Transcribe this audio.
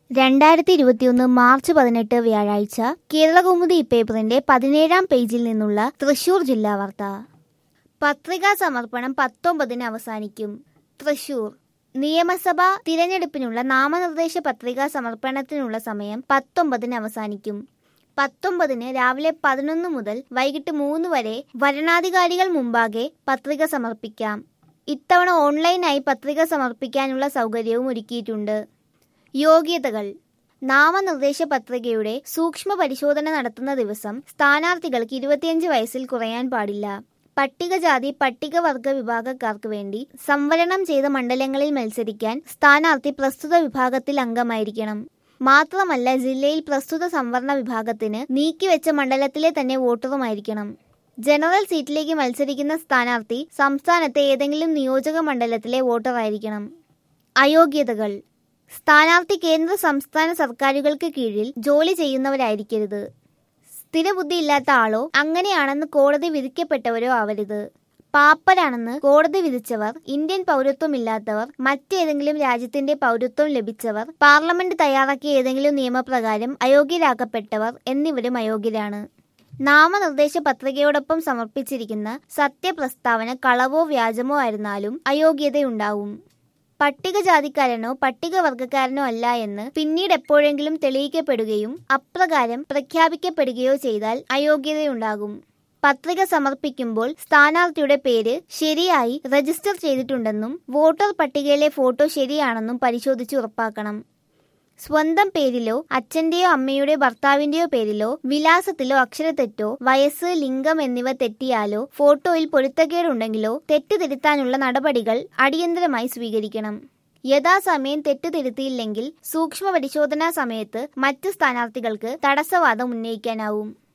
രണ്ടായിരത്തി ഇരുപത്തിയൊന്ന് മാർച്ച് പതിനെട്ട് വ്യാഴാഴ്ച കേരളകൗമുദി പേപ്പറിന്റെ പതിനേഴാം പേജിൽ നിന്നുള്ള തൃശൂർ ജില്ലാ വാർത്ത പത്രികാ സമർപ്പണം പത്തൊമ്പതിന് അവസാനിക്കും തൃശൂർ നിയമസഭാ തിരഞ്ഞെടുപ്പിനുള്ള നാമനിർദ്ദേശ പത്രികാ സമർപ്പണത്തിനുള്ള സമയം പത്തൊമ്പതിന് അവസാനിക്കും പത്തൊമ്പതിന് രാവിലെ പതിനൊന്ന് മുതൽ വൈകിട്ട് മൂന്ന് വരെ വരണാധികാരികൾ മുമ്പാകെ പത്രിക സമർപ്പിക്കാം ഇത്തവണ ഓൺലൈനായി പത്രിക സമർപ്പിക്കാനുള്ള സൗകര്യവും ഒരുക്കിയിട്ടുണ്ട് യോഗ്യതകൾ നാമനിർദ്ദേശ പത്രികയുടെ സൂക്ഷ്മ പരിശോധന നടത്തുന്ന ദിവസം സ്ഥാനാർത്ഥികൾക്ക് ഇരുപത്തിയഞ്ച് വയസ്സിൽ കുറയാൻ പാടില്ല പട്ടികജാതി പട്ടികവർഗ വിഭാഗക്കാർക്ക് വേണ്ടി സംവരണം ചെയ്ത മണ്ഡലങ്ങളിൽ മത്സരിക്കാൻ സ്ഥാനാർത്ഥി പ്രസ്തുത വിഭാഗത്തിൽ അംഗമായിരിക്കണം മാത്രമല്ല ജില്ലയിൽ പ്രസ്തുത സംവരണ വിഭാഗത്തിന് നീക്കിവെച്ച മണ്ഡലത്തിലെ തന്നെ വോട്ടറുമായിരിക്കണം ജനറൽ സീറ്റിലേക്ക് മത്സരിക്കുന്ന സ്ഥാനാർത്ഥി സംസ്ഥാനത്തെ ഏതെങ്കിലും നിയോജക മണ്ഡലത്തിലെ വോട്ടറായിരിക്കണം അയോഗ്യതകൾ സ്ഥാനാർത്ഥി കേന്ദ്ര സംസ്ഥാന സർക്കാരുകൾക്ക് കീഴിൽ ജോലി ചെയ്യുന്നവരായിരിക്കരുത് സ്ഥിരബുദ്ധിയില്ലാത്ത ആളോ അങ്ങനെയാണെന്ന് കോടതി വിധിക്കപ്പെട്ടവരോ ആവരുത് പാപ്പരാണെന്ന് കോടതി വിധിച്ചവർ ഇന്ത്യൻ പൗരത്വമില്ലാത്തവർ മറ്റേതെങ്കിലും രാജ്യത്തിന്റെ പൗരത്വം ലഭിച്ചവർ പാർലമെന്റ് തയ്യാറാക്കിയ ഏതെങ്കിലും നിയമപ്രകാരം അയോഗ്യരാക്കപ്പെട്ടവർ എന്നിവരും അയോഗ്യരാണ് നാമനിർദ്ദേശ പത്രികയോടൊപ്പം സമർപ്പിച്ചിരിക്കുന്ന സത്യപ്രസ്താവന കളവോ വ്യാജമോ ആയിരുന്നാലും അയോഗ്യതയുണ്ടാവും പട്ടികജാതിക്കാരനോ പട്ടികവർഗക്കാരനോ അല്ല എന്ന് പിന്നീട് എപ്പോഴെങ്കിലും തെളിയിക്കപ്പെടുകയും അപ്രകാരം പ്രഖ്യാപിക്കപ്പെടുകയോ ചെയ്താൽ അയോഗ്യതയുണ്ടാകും പത്രിക സമർപ്പിക്കുമ്പോൾ സ്ഥാനാർത്ഥിയുടെ പേര് ശരിയായി രജിസ്റ്റർ ചെയ്തിട്ടുണ്ടെന്നും വോട്ടർ പട്ടികയിലെ ഫോട്ടോ ശരിയാണെന്നും പരിശോധിച്ച് ഉറപ്പാക്കണം സ്വന്തം പേരിലോ അച്ഛന്റെയോ അമ്മയുടെ ഭർത്താവിന്റെയോ പേരിലോ വിലാസത്തിലോ അക്ഷരത്തെറ്റോ വയസ്സ് ലിംഗം എന്നിവ തെറ്റിയാലോ ഫോട്ടോയിൽ പൊരുത്തക്കേടുണ്ടെങ്കിലോ തെറ്റ് തിരുത്താനുള്ള നടപടികൾ അടിയന്തരമായി സ്വീകരിക്കണം യഥാസമയം തെറ്റ് തിരുത്തിയില്ലെങ്കിൽ സൂക്ഷ്മ പരിശോധനാ സമയത്ത് മറ്റ് സ്ഥാനാർത്ഥികൾക്ക് തടസ്സവാദം ഉന്നയിക്കാനാവും